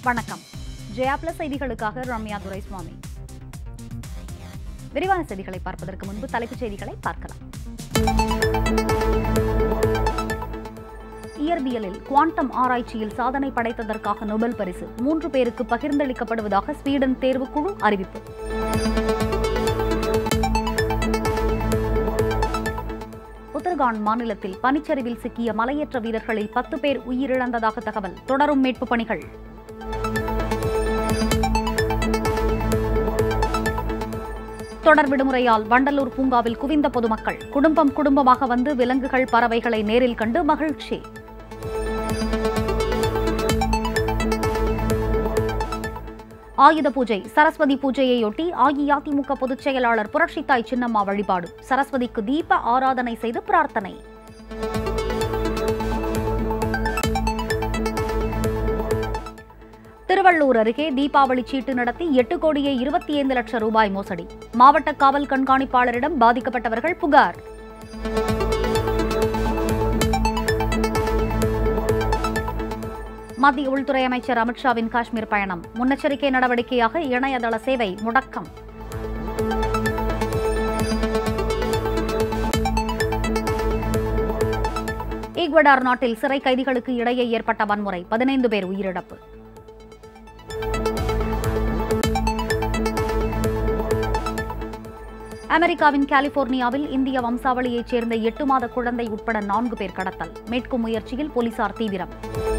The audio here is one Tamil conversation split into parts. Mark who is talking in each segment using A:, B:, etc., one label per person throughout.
A: வணக்கம் ஜெயா பிளஸ் செய்திகளுக்காக ரம்யா துரைசுவாமி விரிவான செய்திகளை பார்ப்பதற்கு முன்பு தலைப்புச் செய்திகளை பார்க்கலாம் இயற்பியலில் குவாண்டம் ஆராய்ச்சியில் சாதனை படைத்ததற்காக நொபல் பரிசு மூன்று பேருக்கு பகிர்ந்தளிக்கப்படுவதாக ஸ்வீடன் தேர்வுக்குழு அறிவிப்பு உத்தரகாண்ட் மாநிலத்தில் பனிச்சரிவில் சிக்கிய மலையேற்ற வீரர்களில் பத்து பேர் உயிரிழந்ததாக தகவல் தொடரும் மீட்புப் பணிகள் தொடர் விடுமுறையால் வண்டலூர் பூங்காவில் குவிந்த பொதுமக்கள் குடும்பம் குடும்பமாக வந்து விலங்குகள் பறவைகளை நேரில் கண்டு மகிழ்ச்சி ஆயுத பூஜை சரஸ்வதி பூஜையையொட்டி அஇஅதிமுக பொதுச் செயலாளர் புரட்சித்தாய் சின்னம்மா வழிபாடு சரஸ்வதிக்கு தீப ஆராதனை செய்து பிரார்த்தனை திருவள்ளூர் அருகே தீபாவளி சீட்டு நடத்தி எட்டு கோடியே இருபத்தி ஐந்து லட்சம் ரூபாய் மோசடி மாவட்ட காவல் கண்காணிப்பாளரிடம் பாதிக்கப்பட்டவர்கள் புகார் மத்திய உள்துறை அமைச்சர் அமித்ஷாவின் காஷ்மீர் பயணம் முன்னெச்சரிக்கை நடவடிக்கையாக இணையதள சேவை முடக்கம் ஈக்வடார் நாட்டில் சிறை கைதிகளுக்கு இடையே ஏற்பட்ட வன்முறை பதினைந்து பேர் உயிரிழப்பு அமெரிக்காவின் கலிபோர்னியாவில் இந்திய வம்சாவளியைச் சேர்ந்த எட்டு மாத குழந்தை உட்பட நான்கு பேர் கடத்தல் மீட்கும் முயற்சியில் போலீசார் தீவிரம்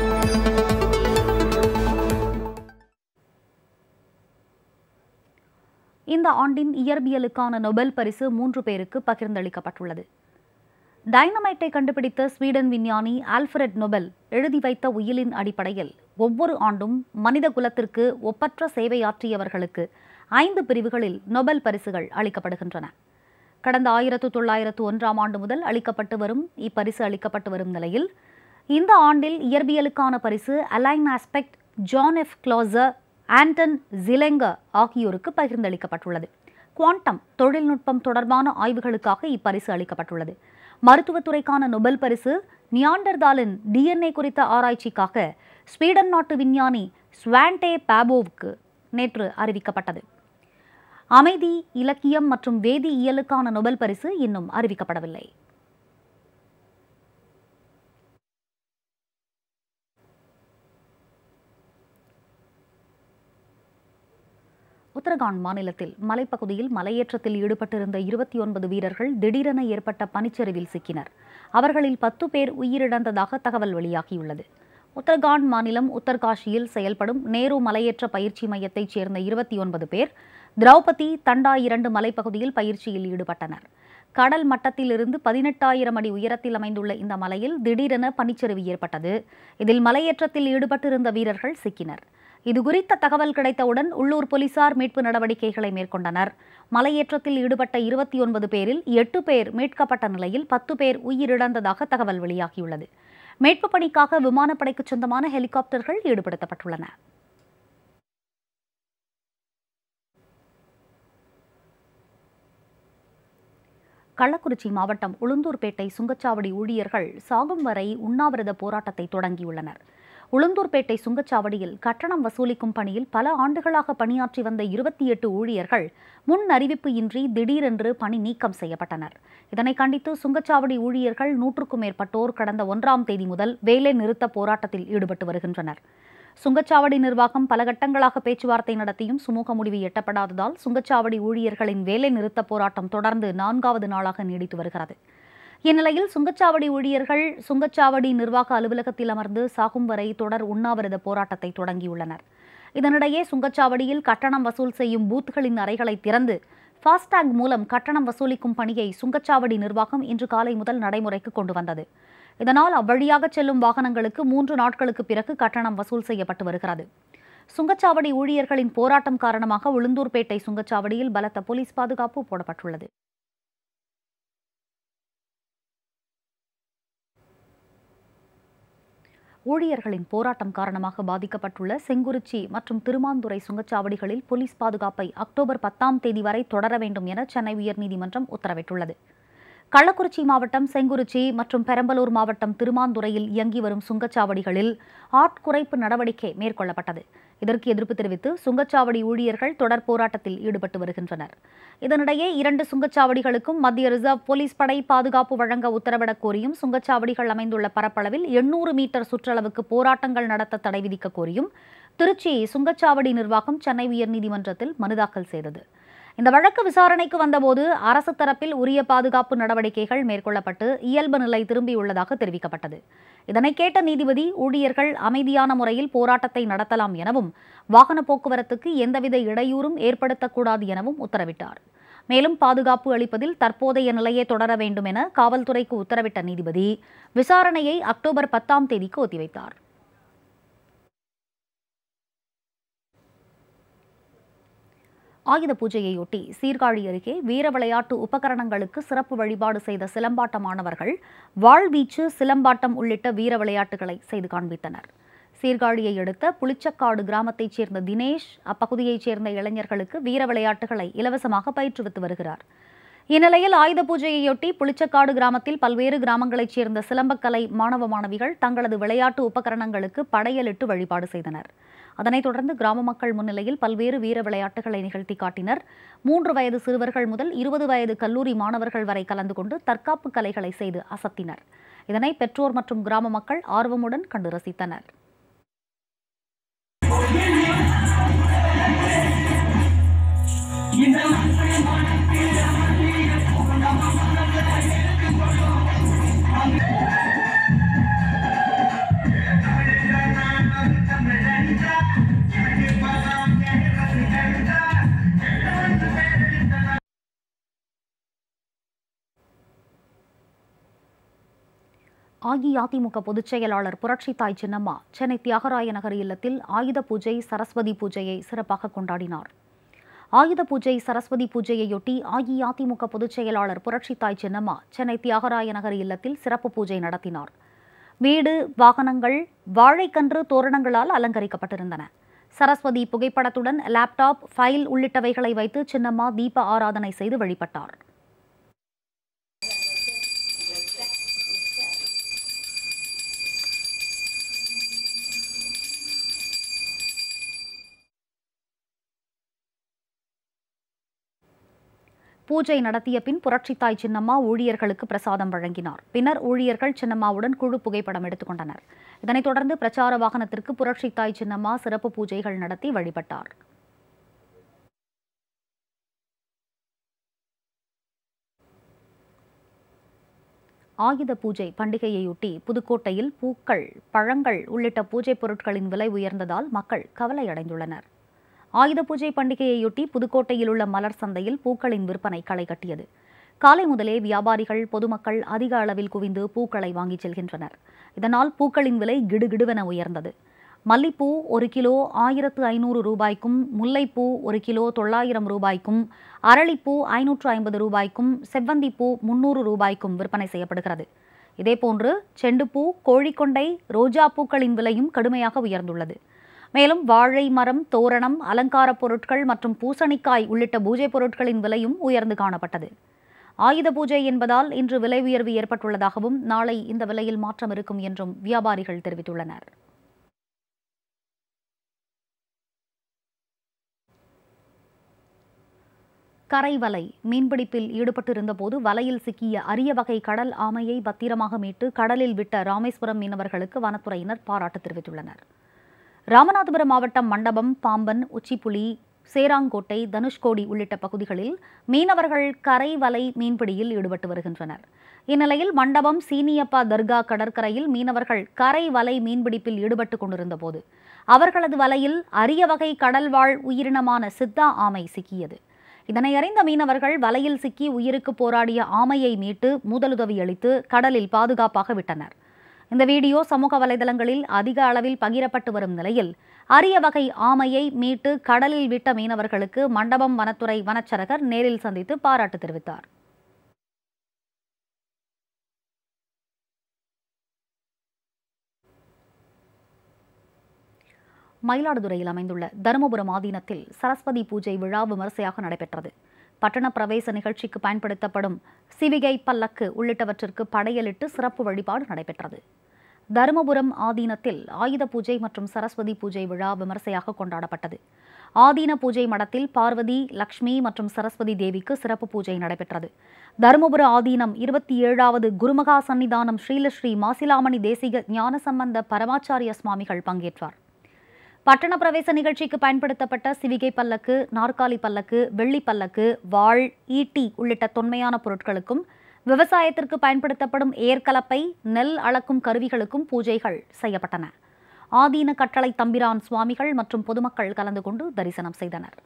A: இந்த ஆண்டின் இயற்பியலுக்கான நொபெல் பரிசு மூன்று பேருக்கு பகிர்ந்தளிக்கப்பட்டுள்ளது டைனமைட்டை கண்டுபிடித்த ஸ்வீடன் விஞ்ஞானி ஆல்ஃபிரட் நொபெல் எழுதி வைத்த உயிலின் அடிப்படையில் ஒவ்வொரு ஆண்டும் மனித குலத்திற்கு ஒப்பற்ற சேவையாற்றியவர்களுக்கு ஐந்து பிரிவுகளில் நொபெல் பரிசுகள் அளிக்கப்படுகின்றன கடந்த ஆயிரத்து தொள்ளாயிரத்து ஒன்றாம் ஆண்டு முதல் அளிக்கப்பட்டு வரும் இப்பரிசு அளிக்கப்பட்டு வரும் நிலையில் இந்த ஆண்டில் இயற்பியலுக்கான பரிசு Alain Aspect John F Clauser Anton Zeilinger ஆகியோருக்கு பகிர்ந்தளிக்கப்பட்டுள்ளது குவாண்டம் தொழில்நுட்பம் தொடர்பான ஆய்வுகளுக்காக இப்பரிசு அளிக்கப்பட்டுள்ளது மருத்துவத்துறைக்கான நொபெல் பரிசு நியாண்டர்தாலின் டிஎன்ஏ குறித்த ஆராய்ச்சிக்காக ஸ்வீடன் நாட்டு விஞ்ஞானி ஸ்வான்டே பாபோவுக்கு நேற்று அறிவிக்கப்பட்டது அமைதி இலக்கியம் மற்றும் வேதியியலுக்கான நொபெல் பரிசு இன்னும் அறிவிக்கப்படவில்லை உத்தரகாண்ட் மாநிலத்தில் மலைப்பகுதியில் மலையேற்றத்தில் ஈடுபட்டிருந்த இருபத்தி ஒன்பது வீரர்கள் திடீரென ஏற்பட்ட பனிச்சரிவில் சிக்கினர் அவர்களில் பத்து பேர் உயிரிழந்ததாக தகவல் வெளியாகியுள்ளது உத்தரகாண்ட் மாநிலம் உத்தர்காஷியில் செயல்படும் நேரு மலையேற்ற பயிற்சி மையத்தைச் சேர்ந்த இருபத்தி ஒன்பது பேர் திரௌபதி தண்டா இரண்டு மலைப்பகுதியில் பயிற்சியில் ஈடுபட்டனர் கடல் மட்டத்திலிருந்து பதினெட்டாயிரம் அடி உயரத்தில் அமைந்துள்ள இந்த மலையில் திடீரென பனிச்சரிவு ஏற்பட்டது இதில் மலையேற்றத்தில் ஈடுபட்டிருந்த வீரர்கள் சிக்கினர் இதுகுறித்த தகவல் கிடைத்தவுடன் உள்ளூர் போலீசார் மீட்பு நடவடிக்கைகளை மேற்கொண்டனர் மலையேற்றத்தில் ஈடுபட்ட இருபத்தி ஒன்பது பேரில் எட்டு பேர் மீட்கப்பட்ட நிலையில் பத்து பேர் உயிரிழந்ததாக தகவல் வெளியாகியுள்ளது மீட்பு பணிக்காக விமானப்படைக்கு சொந்தமான ஹெலிகாப்டர்கள் ஈடுபடுத்தப்பட்டுள்ளன கள்ளக்குறிச்சி மாவட்டம் உளுந்தூர்பேட்டை சுங்கச்சாவடி ஊழியர்கள் சாகும் வரை உண்ணாவிரத போராட்டத்தை தொடங்கியுள்ளனர் உளுந்தூர்பேட்டை சுங்கச்சாவடியில் கட்டணம் வசூலிக்கும் பணியில் பல ஆண்டுகளாக பணியாற்றி வந்த இருபத்தி எட்டு ஊழியர்கள் முன் அறிவிப்பு இன்றி திடீரென்று பணி நீக்கம் செய்யப்பட்டனர் இதனை கண்டித்து சுங்கச்சாவடி ஊழியர்கள் நூற்றுக்கும் மேற்பட்டோர் கடந்த ஒன்றாம் தேதி முதல் வேலை நிறுத்த போராட்டத்தில் ஈடுபட்டு வருகின்றனர் சுங்கச்சாவடி நிர்வாகம் பல கட்டங்களாக பேச்சுவார்த்தை நடத்தியும் சுமூக முடிவு எட்டப்படாததால் சுங்கச்சாவடி ஊழியர்களின் வேலை நிறுத்த போராட்டம் தொடர்ந்து நான்காவது நாளாக நீடித்து வருகிறது இந்நிலையில் சுங்கச்சாவடி ஊழியர்கள் சுங்கச்சாவடி நிர்வாக அலுவலகத்தில் அமர்ந்து சாகும் வரை தொடர் உண்ணாவிரத போராட்டத்தை தொடங்கியுள்ளனர் இதனிடையே சுங்கச்சாவடியில் கட்டணம் வசூல் செய்யும் பூத்துகளின் அறைகளை திறந்து ஃபாஸ்டாக் மூலம் கட்டணம் வசூலிக்கும் பணியை சுங்கச்சாவடி நிர்வாகம் இன்று காலை முதல் நடைமுறைக்கு கொண்டு வந்தது இதனால் அவ்வழியாக செல்லும் வாகனங்களுக்கு மூன்று நாட்களுக்கு பிறகு கட்டணம் வசூல் செய்யப்பட்டு வருகிறது சுங்கச்சாவடி ஊழியர்களின் போராட்டம் காரணமாக உளுந்தூர்பேட்டை சுங்கச்சாவடியில் பலத்த போலீஸ் பாதுகாப்பு போடப்பட்டுள்ளது ஊழியர்களின் போராட்டம் காரணமாக பாதிக்கப்பட்டுள்ள செங்குறிச்சி மற்றும் திருமாந்துறை சுங்கச்சாவடிகளில் போலீஸ் பாதுகாப்பை அக்டோபர் பத்தாம் தேதி வரை தொடர வேண்டும் என சென்னை உயர்நீதிமன்றம் உத்தரவிட்டுள்ளது கள்ளக்குறிச்சி மாவட்டம் செங்குறிச்சி மற்றும் பெரம்பலூர் மாவட்டம் திருமாந்துறையில் இயங்கி வரும் சுங்கச்சாவடிகளில் ஆட்குறைப்பு நடவடிக்கை மேற்கொள்ளப்பட்டது இதற்கு எதிர்ப்பு தெரிவித்து சுங்கச்சாவடி ஊழியர்கள் தொடர் போராட்டத்தில் ஈடுபட்டு வருகின்றனர் இதனிடையே இரண்டு சுங்கச்சாவடிகளுக்கும் மத்திய ரிசர்வ் போலீஸ் படை பாதுகாப்பு வழங்க உத்தரவிடக் கோரியும் சுங்கச்சாவடிகள் அமைந்துள்ள பரப்பளவில் எண்ணூறு மீட்டர் சுற்றளவுக்கு போராட்டங்கள் நடத்த தடை விதிக்க கோரியும் திருச்சி சுங்கச்சாவடி நிர்வாகம் சென்னை உயர்நீதிமன்றத்தில் மனு தாக்கல் செய்தது இந்த வழக்கு விசாரணைக்கு வந்தபோது அரசு தரப்பில் உரிய பாதுகாப்பு நடவடிக்கைகள் மேற்கொள்ளப்பட்டு இயல்பு நிலை திரும்பியுள்ளதாக தெரிவிக்கப்பட்டது இதனை கேட்ட நீதிபதி ஊழியர்கள் அமைதியான முறையில் போராட்டத்தை நடத்தலாம் எனவும் வாகன போக்குவரத்துக்கு எந்தவித இடையூறும் ஏற்படுத்தக்கூடாது எனவும் உத்தரவிட்டார் மேலும் பாதுகாப்பு அளிப்பதில் தற்போதைய நிலையை தொடர வேண்டும் என காவல்துறைக்கு உத்தரவிட்ட நீதிபதி விசாரணையை அக்டோபர் பத்தாம் தேதிக்கு ஒத்திவைத்தார் ஆயுத பூஜையையொட்டி சீர்காழி அருகே வீர விளையாட்டு உபகரணங்களுக்கு சிறப்பு வழிபாடு செய்த சிலம்பாட்ட மாணவர்கள் வாழ்வீச்சு சிலம்பாட்டம் உள்ளிட்ட வீர விளையாட்டுகளை செய்து காண்பித்தனர் சீர்காழியை அடுத்த புளிச்சக்காடு கிராமத்தைச் சேர்ந்த தினேஷ் அப்பகுதியைச் சேர்ந்த இளைஞர்களுக்கு வீர விளையாட்டுகளை இலவசமாக பயிற்றுவித்து வருகிறார் இந்நிலையில் ஆயுத பூஜையையொட்டி புளிச்சக்காடு கிராமத்தில் பல்வேறு கிராமங்களைச் சேர்ந்த சிலம்பக்கலை மாணவ மாணவிகள் தங்களது விளையாட்டு உபகரணங்களுக்கு படையலிட்டு வழிபாடு செய்தனர் அதனைத் தொடர்ந்து கிராம மக்கள் முன்னிலையில் பல்வேறு வீர விளையாட்டுகளை நிகழ்த்தி காட்டினர் மூன்று வயது சிறுவர்கள் முதல் இருபது வயது கல்லூரி மாணவர்கள் வரை கலந்து கொண்டு தற்காப்பு கலைகளை செய்து அசத்தினர் இதனை பெற்றோர் மற்றும் கிராம மக்கள் ஆர்வமுடன் கண்டு ரசித்தனர் அஇஅதிமுக பொதுச் செயலாளர் புரட்சித்தாய் சின்னம்மா சென்னை தியாகராய நகர் இல்லத்தில் ஆயுத பூஜை சரஸ்வதி பூஜையை சிறப்பாக கொண்டாடினார் ஆயுத பூஜை சரஸ்வதி பூஜையையொட்டி அஇஅதிமுக பொதுச் செயலாளர் புரட்சித்தாய் சின்னம்மா சென்னை தியாகராய நகர் இல்லத்தில் சிறப்பு பூஜை நடத்தினார் வீடு வாகனங்கள் வாழைக்கன்று தோரணங்களால் அலங்கரிக்கப்பட்டிருந்தன சரஸ்வதி புகைப்படத்துடன் லேப்டாப் ஃபைல் உள்ளிட்டவைகளை வைத்து சின்னம்மா தீப ஆராதனை செய்து வழிபட்டார் பூஜை நடத்திய பின் புரட்சித்தாய் சின்னம்மா ஊழியர்களுக்கு பிரசாதம் வழங்கினார் பின்னர் ஊழியர்கள் சின்னம்மாவுடன் குழு புகைப்படம் எடுத்துக்கொண்டனர் இதனைத் தொடர்ந்து பிரச்சார வாகனத்திற்கு புரட்சித்தாய் சின்னம்மா சிறப்பு பூஜைகள் நடத்தி வழிபட்டார் ஆயுத பூஜை பண்டிகையையொட்டி புதுக்கோட்டையில் பூக்கள் பழங்கள் உள்ளிட்ட பூஜை பொருட்களின் விலை உயர்ந்ததால் மக்கள் கவலை அடைந்துள்ளனர் ஆயுத பூஜை பண்டிகையையொட்டி புதுக்கோட்டையில் உள்ள மலர் சந்தையில் பூக்களின் விற்பனை களை கட்டியது காலை முதலே வியாபாரிகள் பொதுமக்கள் அதிக அளவில் குவிந்து பூக்களை வாங்கிச் செல்கின்றனர் இதனால் பூக்களின் விலை கிடுகிடுவென உயர்ந்தது மல்லிப்பூ ஒரு கிலோ ஆயிரத்து ஐநூறு ரூபாய்க்கும் முல்லைப்பூ ஒரு கிலோ தொள்ளாயிரம் ரூபாய்க்கும் அரளிப்பூ ஐநூற்று ஐம்பது ரூபாய்க்கும் செவ்வந்திப்பூ முன்னூறு ரூபாய்க்கும் விற்பனை செய்யப்படுகிறது இதேபோன்று செண்டுப்பூ கோழிக்கொண்டை ரோஜா பூக்களின் விலையும் கடுமையாக உயர்ந்துள்ளது மேலும் வாழை மரம் தோரணம் அலங்கார பொருட்கள் மற்றும் பூசணிக்காய் உள்ளிட்ட பூஜை பொருட்களின் விலையும் உயர்ந்து காணப்பட்டது ஆயுத பூஜை என்பதால் இன்று விலை உயர்வு ஏற்பட்டுள்ளதாகவும் நாளை இந்த விலையில் மாற்றம் இருக்கும் என்றும் வியாபாரிகள் தெரிவித்துள்ளனர் கரை வலை மீன்பிடிப்பில் ஈடுபட்டிருந்தபோது வலையில் சிக்கிய அரிய வகை கடல் ஆமையை பத்திரமாக மீட்டு கடலில் விட்ட ராமேஸ்வரம் மீனவர்களுக்கு வனத்துறையினர் பாராட்டு தெரிவித்துள்ளனர் ராமநாதபுரம் மாவட்டம் மண்டபம் பாம்பன் உச்சிப்புலி சேராங்கோட்டை தனுஷ்கோடி உள்ளிட்ட பகுதிகளில் மீனவர்கள் கரை வலை மீன்பிடியில் ஈடுபட்டு வருகின்றனர் இந்நிலையில் மண்டபம் சீனியப்பா தர்கா கடற்கரையில் மீனவர்கள் கரை வலை மீன்பிடிப்பில் ஈடுபட்டு கொண்டிருந்தபோது அவர்களது வலையில் அரிய வகை கடல்வாழ் உயிரினமான சித்தா ஆமை சிக்கியது இதனை அறிந்த மீனவர்கள் வலையில் சிக்கி உயிருக்கு போராடிய ஆமையை மீட்டு முதலுதவி அளித்து கடலில் பாதுகாப்பாக விட்டனர் இந்த வீடியோ சமூக வலைதளங்களில் அதிக அளவில் பகிரப்பட்டு வரும் நிலையில் அரிய வகை ஆமையை மீட்டு கடலில் விட்ட மீனவர்களுக்கு மண்டபம் வனத்துறை வனச்சரகர் நேரில் சந்தித்து பாராட்டு தெரிவித்தார் மயிலாடுதுறையில் அமைந்துள்ள தருமபுரம் ஆதீனத்தில் சரஸ்வதி பூஜை விழா விமரிசையாக நடைபெற்றது பட்டண பிரவேச நிகழ்ச்சிக்கு பயன்படுத்தப்படும் சிவிகை பல்லக்கு உள்ளிட்டவற்றிற்கு படையலிட்டு சிறப்பு வழிபாடு நடைபெற்றது தருமபுரம் ஆதீனத்தில் ஆயுத பூஜை மற்றும் சரஸ்வதி பூஜை விழா விமர்சையாக கொண்டாடப்பட்டது ஆதீன பூஜை மடத்தில் பார்வதி லக்ஷ்மி மற்றும் சரஸ்வதி தேவிக்கு சிறப்பு பூஜை நடைபெற்றது தருமபுர ஆதீனம் இருபத்தி ஏழாவது குருமகா சன்னிதானம் ஸ்ரீலஸ்ரீ மாசிலாமணி தேசிக ஞானசம்பந்த பரமாச்சாரிய சுவாமிகள் பங்கேற்றார் பட்டண பிரவேச நிகழ்ச்சிக்கு பயன்படுத்தப்பட்ட சிவிகை பல்லக்கு நாற்காலி பல்லக்கு வெள்ளி பல்லக்கு வாள் ஈட்டி உள்ளிட்ட தொன்மையான பொருட்களுக்கும் விவசாயத்திற்கு பயன்படுத்தப்படும் ஏர்கலப்பை நெல் அளக்கும் கருவிகளுக்கும் பூஜைகள் செய்யப்பட்டன ஆதீன கட்டளை தம்பிரான் சுவாமிகள் மற்றும் பொதுமக்கள் கலந்து கொண்டு தரிசனம் செய்தனர்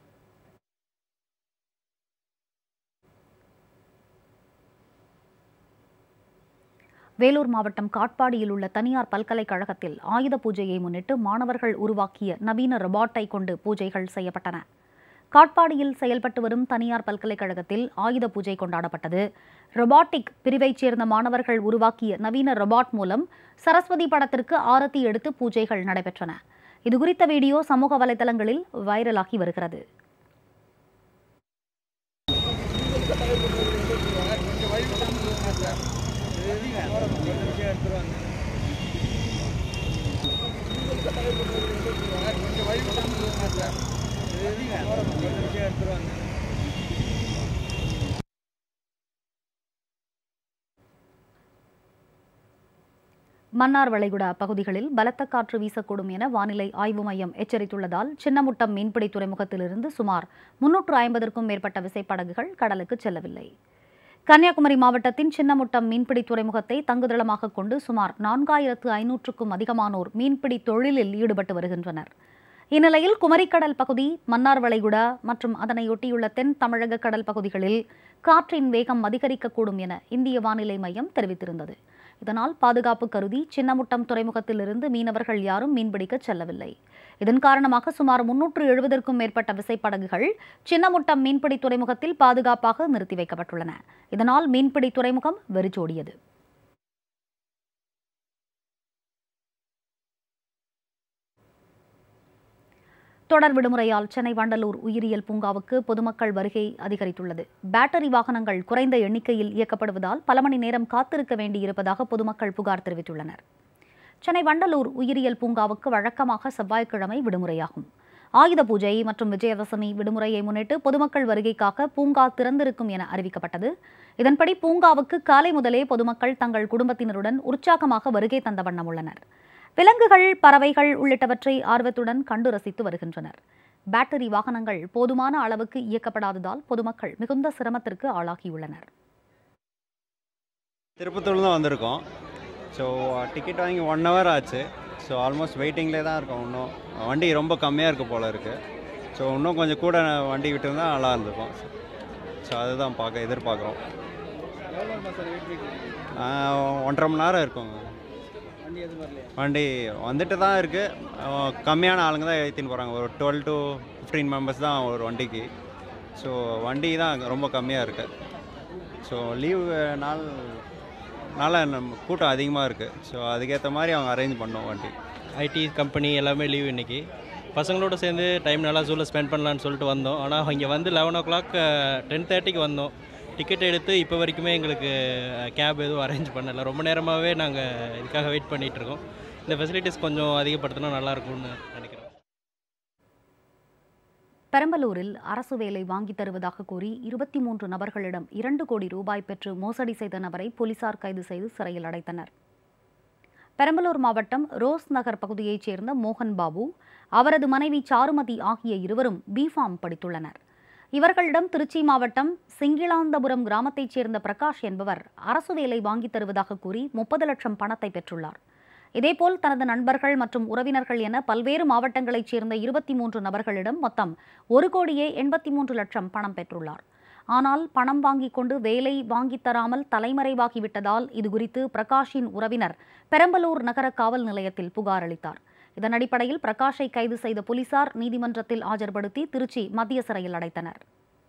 A: வேலூர் மாவட்டம் காட்பாடியில் உள்ள தனியார் பல்கலைக்கழகத்தில் ஆயுத பூஜையை முன்னிட்டு மாணவர்கள் உருவாக்கிய நவீன ரொபாட்டை கொண்டு பூஜைகள் செய்யப்பட்டன காட்பாடியில் செயல்பட்டு வரும் தனியார் பல்கலைக்கழகத்தில் ஆயுத பூஜை கொண்டாடப்பட்டது ரொபாட்டிக் பிரிவைச் சேர்ந்த மாணவர்கள் உருவாக்கிய நவீன ரொபாட் மூலம் சரஸ்வதி படத்திற்கு ஆரத்தி எடுத்து பூஜைகள் நடைபெற்றன இதுகுறித்த வீடியோ சமூக வலைதளங்களில் வைரலாகி வருகிறது மன்னார் வளைகுடா பகுதிகளில் பலத்த காற்று வீசக்கூடும் என வானிலை ஆய்வு மையம் எச்சரித்துள்ளதால் சின்னமுட்டம் மீன்பிடி துறைமுகத்திலிருந்து சுமார் முன்னூற்று ஐம்பதற்கும் மேற்பட்ட விசைப்படகுகள் கடலுக்கு செல்லவில்லை கன்னியாகுமரி மாவட்டத்தின் சின்னமுட்டம் மீன்பிடி துறைமுகத்தை தங்குதளமாக கொண்டு சுமார் நான்காயிரத்து ஐநூற்றுக்கும் அதிகமானோர் மீன்பிடி தொழிலில் ஈடுபட்டு வருகின்றனர் இந்நிலையில் குமரிக்கடல் பகுதி மன்னார் வளைகுடா மற்றும் அதனையொட்டியுள்ள தென் தமிழக கடல் பகுதிகளில் காற்றின் வேகம் அதிகரிக்கக்கூடும் என இந்திய வானிலை மையம் தெரிவித்திருந்தது இதனால் பாதுகாப்பு கருதி சின்னமுட்டம் துறைமுகத்திலிருந்து மீனவர்கள் யாரும் மீன்பிடிக்க செல்லவில்லை இதன் காரணமாக சுமார் முன்னூற்று எழுபதற்கும் மேற்பட்ட விசைப்படகுகள் சின்னமுட்டம் மீன்பிடி துறைமுகத்தில் பாதுகாப்பாக நிறுத்தி வைக்கப்பட்டுள்ளன இதனால் மீன்பிடி துறைமுகம் வெறிச்சோடியது தொடர் விடுமுறையால் சென்னை வண்டலூர் உயிரியல் பூங்காவுக்கு பொதுமக்கள் வருகை அதிகரித்துள்ளது பேட்டரி வாகனங்கள் குறைந்த எண்ணிக்கையில் இயக்கப்படுவதால் பல மணி நேரம் காத்திருக்க வேண்டியிருப்பதாக பொதுமக்கள் புகார் தெரிவித்துள்ளனர் சென்னை வண்டலூர் உயிரியல் பூங்காவுக்கு வழக்கமாக செவ்வாய்க்கிழமை விடுமுறையாகும் ஆயுத பூஜை மற்றும் விஜயதசமி விடுமுறையை முன்னிட்டு பொதுமக்கள் வருகைக்காக பூங்கா திறந்திருக்கும் என அறிவிக்கப்பட்டது இதன்படி பூங்காவுக்கு காலை முதலே பொதுமக்கள் தங்கள் குடும்பத்தினருடன் உற்சாகமாக வருகை தந்த வண்ணம் உள்ளனர் விலங்குகள் பறவைகள் உள்ளிட்டவற்றை ஆர்வத்துடன் கண்டு ரசித்து வருகின்றனர் பேட்டரி வாகனங்கள் போதுமான அளவுக்கு இயக்கப்படாததால் பொதுமக்கள் மிகுந்த சிரமத்திற்கு ஆளாகியுள்ளனர்
B: திருப்பத்தூர் தான் வந்திருக்கோம் ஸோ டிக்கெட் வாங்கி ஒன் ஹவர் ஆச்சு ஸோ ஆல்மோஸ்ட் வெயிட்டிங்லேயே தான் இருக்கோம் இன்னும் வண்டி ரொம்ப கம்மியாக இருக்குது போல இருக்குது ஸோ இன்னும் கொஞ்சம் கூட வண்டி விட்டுருந்தா நல்லா இருந்திருக்கும் ஸோ அதுதான் பார்க்க எதிர்பார்க்குறோம் ஒன்றரை மணி நேரம் இருக்குங்க வண்டி வந்துட்டு தான் இருக்குது கம்மியான ஆளுங்க தான் ஏற்றின்னு போகிறாங்க ஒரு டுவெல் டு ஃபிஃப்டீன் மெம்பர்ஸ் தான் ஒரு வண்டிக்கு ஸோ வண்டி தான் ரொம்ப கம்மியாக இருக்குது ஸோ லீவ் நாள் நாள் நம்ம கூட்டம் அதிகமாக இருக்குது ஸோ அதுக்கேற்ற மாதிரி அவங்க அரேஞ்ச் பண்ணோம் வண்டி
C: ஐடி கம்பெனி எல்லாமே லீவ் இன்னைக்கு பசங்களோட சேர்ந்து டைம் நல்லா ஜூவில் ஸ்பெண்ட் பண்ணலான்னு சொல்லிட்டு வந்தோம் ஆனால் இங்கே வந்து லெவன் ஓ கிளாக் டென் தேர்ட்டிக்கு வந்தோம் டிக்கெட் எடுத்து இப்போ வரைக்குமே எங்களுக்கு கேப் எதுவும் அரேஞ்ச் பண்ணலை ரொம்ப நேரமாகவே நாங்கள் இதுக்காக வெயிட் பண்ணிகிட்டு இருக்கோம் இந்த ஃபெசிலிட்டிஸ் கொஞ்சம் அதிகப்படுத்தினா நல்லாயிருக்கும்னு நினைக்கிறோம்
A: பெரம்பலூரில் அரசு வேலை வாங்கித் தருவதாக கூறி இருபத்தி மூன்று நபர்களிடம் இரண்டு கோடி ரூபாய் பெற்று மோசடி செய்த நபரை போலீசார் கைது செய்து சிறையில் அடைத்தனர் பெரம்பலூர் மாவட்டம் ரோஸ் நகர் பகுதியைச் சேர்ந்த மோகன் பாபு அவரது மனைவி சாருமதி ஆகிய இருவரும் பிஃபார்ம் படித்துள்ளனர் இவர்களிடம் திருச்சி மாவட்டம் சிங்கிளாந்தபுரம் கிராமத்தைச் சேர்ந்த பிரகாஷ் என்பவர் அரசு வேலை வாங்கித் தருவதாக கூறி முப்பது லட்சம் பணத்தை பெற்றுள்ளார் இதேபோல் தனது நண்பர்கள் மற்றும் உறவினர்கள் என பல்வேறு மாவட்டங்களைச் சேர்ந்த இருபத்தி மூன்று நபர்களிடம் மொத்தம் ஒரு கோடியே எண்பத்தி மூன்று லட்சம் பணம் பெற்றுள்ளார் ஆனால் பணம் வாங்கிக் கொண்டு வேலை வாங்கித் தராமல் தலைமறைவாகிவிட்டதால் இதுகுறித்து பிரகாஷின் உறவினர் பெரம்பலூர் நகர காவல் நிலையத்தில் புகார் அளித்தார் இதன் அடிப்படையில் பிரகாஷை கைது செய்த போலீசார் நீதிமன்றத்தில் ஆஜர்படுத்தி திருச்சி மத்திய சிறையில் அடைத்தனர்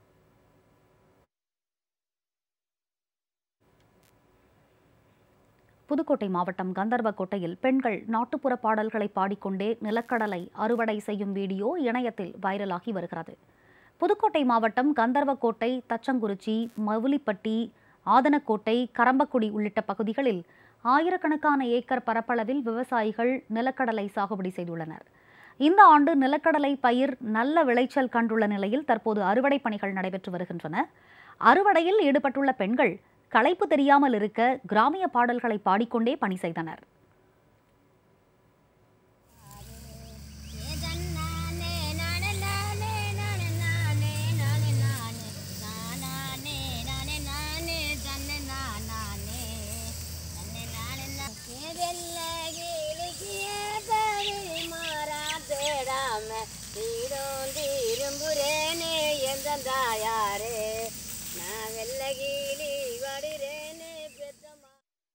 A: புதுக்கோட்டை மாவட்டம் கந்தர்வக்கோட்டையில் பெண்கள் நாட்டுப்புற பாடல்களை பாடிக்கொண்டே நிலக்கடலை அறுவடை செய்யும் வீடியோ இணையத்தில் வைரலாகி வருகிறது புதுக்கோட்டை மாவட்டம் கந்தர்வக்கோட்டை தச்சங்குறிச்சி மவுலிப்பட்டி ஆதனக்கோட்டை கரம்பக்குடி உள்ளிட்ட பகுதிகளில் ஆயிரக்கணக்கான ஏக்கர் பரப்பளவில் விவசாயிகள் நிலக்கடலை சாகுபடி செய்துள்ளனர் இந்த ஆண்டு நிலக்கடலை பயிர் நல்ல விளைச்சல் கண்டுள்ள நிலையில் தற்போது அறுவடை பணிகள் நடைபெற்று வருகின்றன அறுவடையில் ஈடுபட்டுள்ள பெண்கள் களைப்பு தெரியாமல் இருக்க கிராமிய பாடல்களை பாடிக்கொண்டே பணி செய்தனர்
D: திரும்புறேனே எந்த தாயாரே நான் வெள்ளகிளி வடுறேனே பெத்தம்மா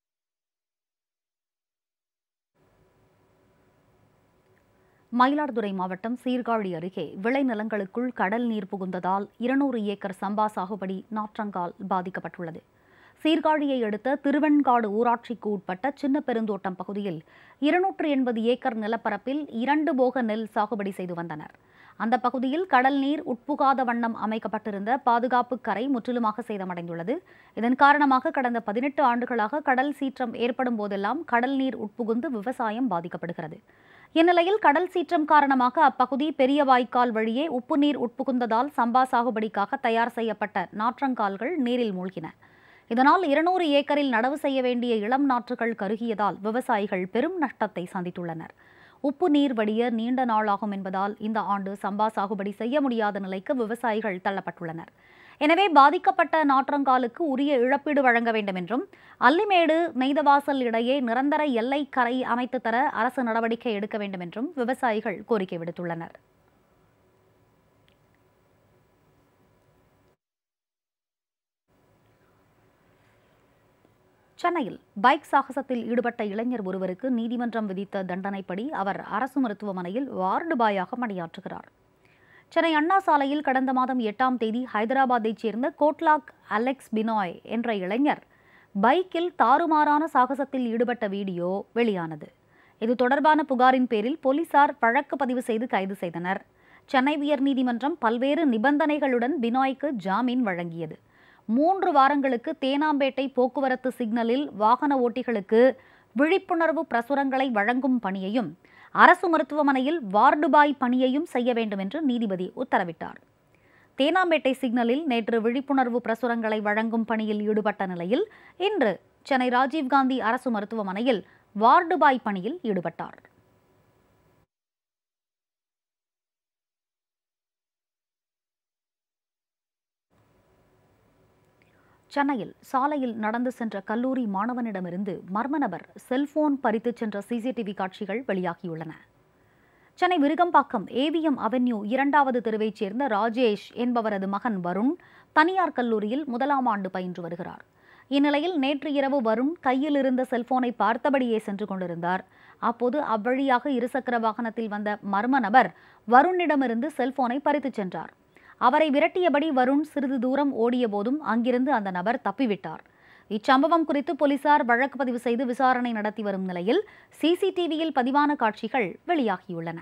A: மயிலாடுதுறை மாவட்டம் சீர்காழி அருகே விளைநிலங்களுக்குள் கடல் நீர் புகுந்ததால் இருநூறு ஏக்கர் சம்பா சாகுபடி நாற்றங்கால் பாதிக்கப்பட்டுள்ளது சீர்காழியை அடுத்த திருவெண்காடு ஊராட்சிக்கு உட்பட்ட சின்ன பெருந்தோட்டம் பகுதியில் இருநூற்று எண்பது ஏக்கர் நிலப்பரப்பில் இரண்டு போக நெல் சாகுபடி செய்து வந்தனர் அந்த பகுதியில் கடல் நீர் உட்புகாத வண்ணம் அமைக்கப்பட்டிருந்த பாதுகாப்பு கரை முற்றிலுமாக சேதமடைந்துள்ளது இதன் காரணமாக கடந்த பதினெட்டு ஆண்டுகளாக கடல் சீற்றம் ஏற்படும் போதெல்லாம் கடல் நீர் உட்புகுந்து விவசாயம் பாதிக்கப்படுகிறது இந்நிலையில் கடல் சீற்றம் காரணமாக அப்பகுதி பெரிய வாய்க்கால் வழியே உப்பு நீர் உட்புகுந்ததால் சம்பா சாகுபடிக்காக தயார் செய்யப்பட்ட நாற்றங்கால்கள் நீரில் மூழ்கின இதனால் இருநூறு ஏக்கரில் நடவு செய்ய வேண்டிய இளம் நாற்றுகள் கருகியதால் விவசாயிகள் பெரும் நஷ்டத்தை சந்தித்துள்ளனர் உப்பு நீர் வடிய நீண்ட நாளாகும் என்பதால் இந்த ஆண்டு சம்பா சாகுபடி செய்ய முடியாத நிலைக்கு விவசாயிகள் தள்ளப்பட்டுள்ளனர் எனவே பாதிக்கப்பட்ட நாற்றங்காலுக்கு உரிய இழப்பீடு வழங்க வேண்டும் என்றும் அல்லிமேடு நெய்தவாசல் இடையே நிரந்தர எல்லை கரை அமைத்து தர அரசு நடவடிக்கை எடுக்க வேண்டும் என்றும் விவசாயிகள் கோரிக்கை விடுத்துள்ளனர் சென்னையில் பைக் சாகசத்தில் ஈடுபட்ட இளைஞர் ஒருவருக்கு நீதிமன்றம் விதித்த தண்டனைப்படி அவர் அரசு மருத்துவமனையில் வார்டு பாயாக பணியாற்றுகிறார் சென்னை அண்ணா சாலையில் கடந்த மாதம் எட்டாம் தேதி ஹைதராபாத்தைச் சேர்ந்த கோட்லாக் அலெக்ஸ் பினாய் என்ற இளைஞர் பைக்கில் தாறுமாறான சாகசத்தில் ஈடுபட்ட வீடியோ வெளியானது இது தொடர்பான புகாரின் பேரில் போலீசார் வழக்கு பதிவு செய்து கைது செய்தனர் சென்னை உயர்நீதிமன்றம் பல்வேறு நிபந்தனைகளுடன் பினாய்க்கு ஜாமீன் வழங்கியது மூன்று வாரங்களுக்கு தேனாம்பேட்டை போக்குவரத்து சிக்னலில் வாகன ஓட்டிகளுக்கு விழிப்புணர்வு பிரசுரங்களை வழங்கும் பணியையும் அரசு மருத்துவமனையில் வார்டு பாய் பணியையும் செய்ய வேண்டும் என்று நீதிபதி உத்தரவிட்டார் தேனாம்பேட்டை சிக்னலில் நேற்று விழிப்புணர்வு பிரசுரங்களை வழங்கும் பணியில் ஈடுபட்ட நிலையில் இன்று சென்னை ராஜீவ்காந்தி அரசு மருத்துவமனையில் வார்டு பாய் பணியில் ஈடுபட்டார் சென்னையில் சாலையில் நடந்து சென்ற கல்லூரி மாணவனிடமிருந்து மர்ம நபர் செல்போன் பறித்துச் சென்ற சிசிடிவி காட்சிகள் வெளியாகியுள்ளன சென்னை விருகம்பாக்கம் ஏவிஎம் அவென்யூ இரண்டாவது தெருவைச் சேர்ந்த ராஜேஷ் என்பவரது மகன் வருண் தனியார் கல்லூரியில் முதலாம் ஆண்டு பயின்று வருகிறார் இந்நிலையில் நேற்று இரவு வருண் கையில் இருந்த செல்போனை பார்த்தபடியே சென்று கொண்டிருந்தார் அப்போது அவ்வழியாக இருசக்கர வாகனத்தில் வந்த மர்ம நபர் வருணிடமிருந்து செல்போனை பறித்துச் சென்றார் அவரை விரட்டியபடி வருண் சிறிது தூரம் ஓடிய போதும் அங்கிருந்து அந்த நபர் தப்பிவிட்டார் இச்சம்பவம் குறித்து போலீசார் வழக்கு பதிவு செய்து விசாரணை நடத்தி வரும் நிலையில் சிசிடிவியில் பதிவான காட்சிகள் வெளியாகியுள்ளன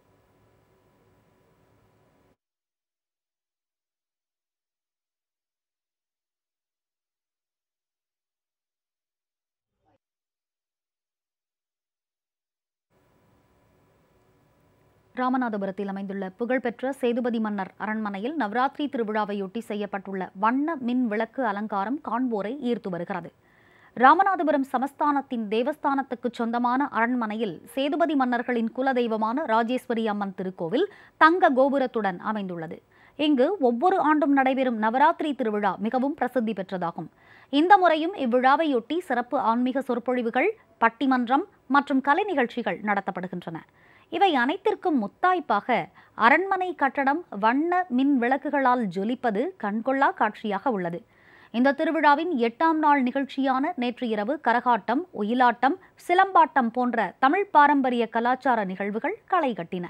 A: ராமநாதபுரத்தில் அமைந்துள்ள புகழ்பெற்ற சேதுபதி மன்னர் அரண்மனையில் நவராத்திரி திருவிழாவையொட்டி செய்யப்பட்டுள்ள வண்ண மின் விளக்கு அலங்காரம் காண்போரை ஈர்த்து வருகிறது ராமநாதபுரம் சமஸ்தானத்தின் தேவஸ்தானத்துக்கு சொந்தமான அரண்மனையில் சேதுபதி மன்னர்களின் குலதெய்வமான ராஜேஸ்வரி அம்மன் திருக்கோவில் தங்க கோபுரத்துடன் அமைந்துள்ளது இங்கு ஒவ்வொரு ஆண்டும் நடைபெறும் நவராத்திரி திருவிழா மிகவும் பிரசித்தி பெற்றதாகும் இந்த முறையும் இவ்விழாவையொட்டி சிறப்பு ஆன்மீக சொற்பொழிவுகள் பட்டிமன்றம் மற்றும் கலை நிகழ்ச்சிகள் நடத்தப்படுகின்றன இவை அனைத்திற்கும் முத்தாய்ப்பாக அரண்மனை கட்டடம் வண்ண மின் விளக்குகளால் ஜொலிப்பது கண்கொள்ளா காட்சியாக உள்ளது இந்த திருவிழாவின் எட்டாம் நாள் நிகழ்ச்சியான நேற்று இரவு கரகாட்டம் ஒயிலாட்டம் சிலம்பாட்டம் போன்ற தமிழ் பாரம்பரிய கலாச்சார நிகழ்வுகள் களை கட்டின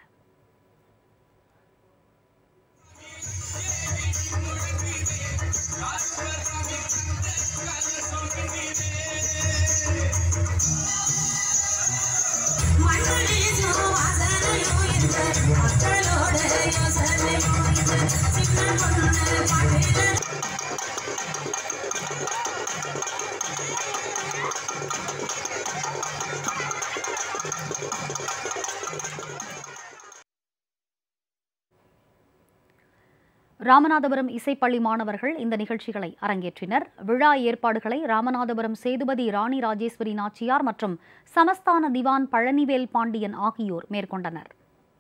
E: மண்ணிலே வாசனையோ என்ற
A: ராமநாதபுரம் இசைப்பள்ளி மாணவர்கள் இந்த நிகழ்ச்சிகளை அரங்கேற்றினர் விழா ஏற்பாடுகளை ராமநாதபுரம் சேதுபதி ராணி ராஜேஸ்வரி நாச்சியார் மற்றும் சமஸ்தான திவான் பழனிவேல் பாண்டியன் ஆகியோர் மேற்கொண்டனர்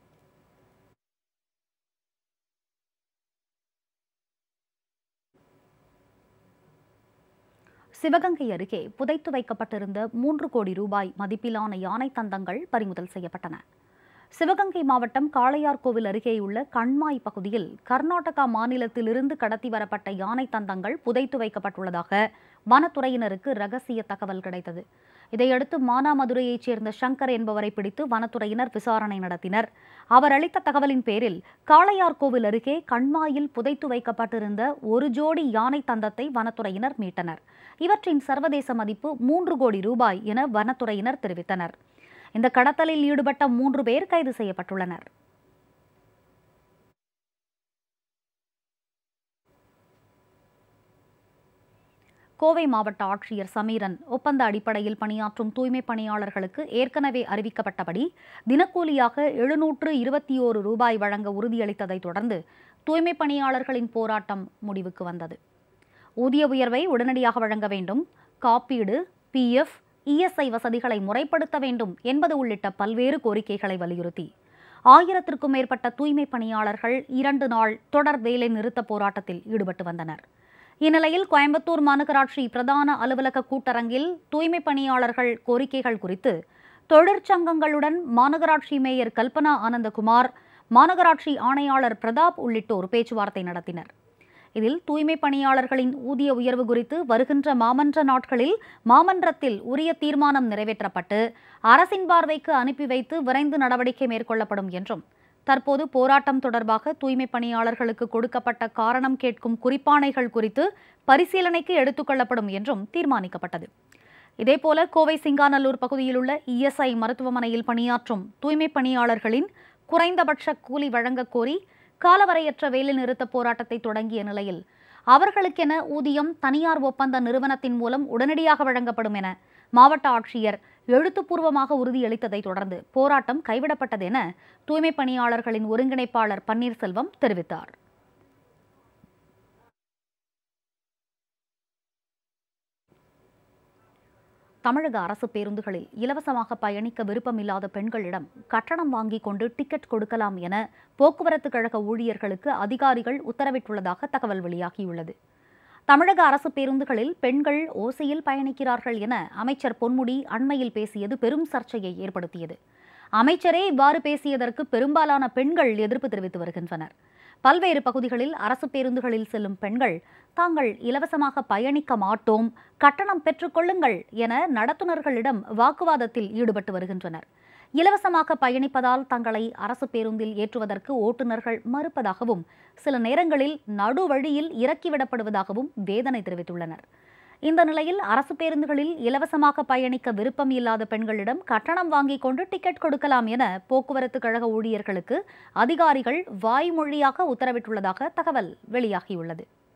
A: சிவகங்கை அருகே புதைத்து வைக்கப்பட்டிருந்த மூன்று கோடி ரூபாய் மதிப்பிலான யானை தந்தங்கள் பறிமுதல் செய்யப்பட்டன சிவகங்கை மாவட்டம் காளையார்கோவில் அருகேயுள்ள கண்மாய் பகுதியில் கர்நாடகா மாநிலத்திலிருந்து கடத்தி வரப்பட்ட யானை தந்தங்கள் புதைத்து வைக்கப்பட்டுள்ளதாக வனத்துறையினருக்கு ரகசிய தகவல் கிடைத்தது இதையடுத்து மானாமதுரையைச் சேர்ந்த சங்கர் என்பவரை பிடித்து வனத்துறையினர் விசாரணை நடத்தினர் அவர் அளித்த தகவலின் பேரில் காளையார்கோவில் அருகே கண்மாயில் புதைத்து வைக்கப்பட்டிருந்த ஒரு ஜோடி யானை தந்தத்தை வனத்துறையினர் மீட்டனர் இவற்றின் சர்வதேச மதிப்பு மூன்று கோடி ரூபாய் என வனத்துறையினர் தெரிவித்தனர் இந்த கடத்தலில் ஈடுபட்ட மூன்று பேர் கைது செய்யப்பட்டுள்ளனர் கோவை மாவட்ட ஆட்சியர் சமீரன் ஒப்பந்த அடிப்படையில் பணியாற்றும் தூய்மை பணியாளர்களுக்கு ஏற்கனவே அறிவிக்கப்பட்டபடி தினக்கூலியாக எழுநூற்று இருபத்தி ஓரு ரூபாய் வழங்க உறுதியளித்ததைத் தொடர்ந்து தூய்மை பணியாளர்களின் போராட்டம் முடிவுக்கு வந்தது ஊதிய உயர்வை உடனடியாக வழங்க வேண்டும் காப்பீடு பிஎஃப் இஎஸ்ஐ வசதிகளை முறைப்படுத்த வேண்டும் என்பது உள்ளிட்ட பல்வேறு கோரிக்கைகளை வலியுறுத்தி ஆயிரத்திற்கும் மேற்பட்ட தூய்மை பணியாளர்கள் இரண்டு நாள் தொடர் வேலை நிறுத்த போராட்டத்தில் ஈடுபட்டு வந்தனர் இந்நிலையில் கோயம்புத்தூர் மாநகராட்சி பிரதான அலுவலக கூட்டரங்கில் தூய்மை பணியாளர்கள் கோரிக்கைகள் குறித்து தொழிற்சங்கங்களுடன் மாநகராட்சி மேயர் கல்பனா ஆனந்தகுமார் மாநகராட்சி ஆணையாளர் பிரதாப் உள்ளிட்டோர் பேச்சுவார்த்தை நடத்தினர் இதில் தூய்மை பணியாளர்களின் ஊதிய உயர்வு குறித்து வருகின்ற மாமன்ற நாட்களில் மாமன்றத்தில் உரிய தீர்மானம் நிறைவேற்றப்பட்டு அரசின் பார்வைக்கு அனுப்பி வைத்து விரைந்து நடவடிக்கை மேற்கொள்ளப்படும் என்றும் தற்போது போராட்டம் தொடர்பாக தூய்மை பணியாளர்களுக்கு கொடுக்கப்பட்ட காரணம் கேட்கும் குறிப்பாணைகள் குறித்து பரிசீலனைக்கு எடுத்துக்கொள்ளப்படும் என்றும் தீர்மானிக்கப்பட்டது இதேபோல கோவை சிங்காநல்லூர் பகுதியில் உள்ள இஎஸ்ஐ மருத்துவமனையில் பணியாற்றும் தூய்மை பணியாளர்களின் குறைந்தபட்ச கூலி வழங்கக் கோரி காலவரையற்ற வேலைநிறுத்த போராட்டத்தை தொடங்கிய நிலையில் அவர்களுக்கென ஊதியம் தனியார் ஒப்பந்த நிறுவனத்தின் மூலம் உடனடியாக வழங்கப்படும் என மாவட்ட ஆட்சியர் எழுத்துப்பூர்வமாக உறுதியளித்ததை தொடர்ந்து போராட்டம் கைவிடப்பட்டது என தூய்மை பணியாளர்களின் ஒருங்கிணைப்பாளர் பன்னீர்செல்வம் தெரிவித்தார் தமிழக அரசு பேருந்துகளில் இலவசமாக பயணிக்க விருப்பமில்லாத பெண்களிடம் கட்டணம் வாங்கிக் கொண்டு டிக்கெட் கொடுக்கலாம் என போக்குவரத்து கழக ஊழியர்களுக்கு அதிகாரிகள் உத்தரவிட்டுள்ளதாக தகவல் வெளியாகியுள்ளது தமிழக அரசு பேருந்துகளில் பெண்கள் ஓசையில் பயணிக்கிறார்கள் என அமைச்சர் பொன்முடி அண்மையில் பேசியது பெரும் சர்ச்சையை ஏற்படுத்தியது அமைச்சரே இவ்வாறு பேசியதற்கு பெரும்பாலான பெண்கள் எதிர்ப்பு தெரிவித்து வருகின்றனர் பல்வேறு பகுதிகளில் அரசு பேருந்துகளில் செல்லும் பெண்கள் தாங்கள் இலவசமாக பயணிக்க மாட்டோம் கட்டணம் பெற்றுக்கொள்ளுங்கள் என நடத்துனர்களிடம் வாக்குவாதத்தில் ஈடுபட்டு வருகின்றனர் இலவசமாக பயணிப்பதால் தங்களை அரசு பேருந்தில் ஏற்றுவதற்கு ஓட்டுநர்கள் மறுப்பதாகவும் சில நேரங்களில் நடுவழியில் இறக்கிவிடப்படுவதாகவும் வேதனை தெரிவித்துள்ளனர் இந்த நிலையில் அரசு பேருந்துகளில் இலவசமாக பயணிக்க விருப்பம் இல்லாத பெண்களிடம் கட்டணம் வாங்கிக் கொண்டு டிக்கெட் கொடுக்கலாம் என போக்குவரத்து கழக ஊழியர்களுக்கு அதிகாரிகள் வாய்மொழியாக உத்தரவிட்டுள்ளதாக தகவல் வெளியாகியுள்ளது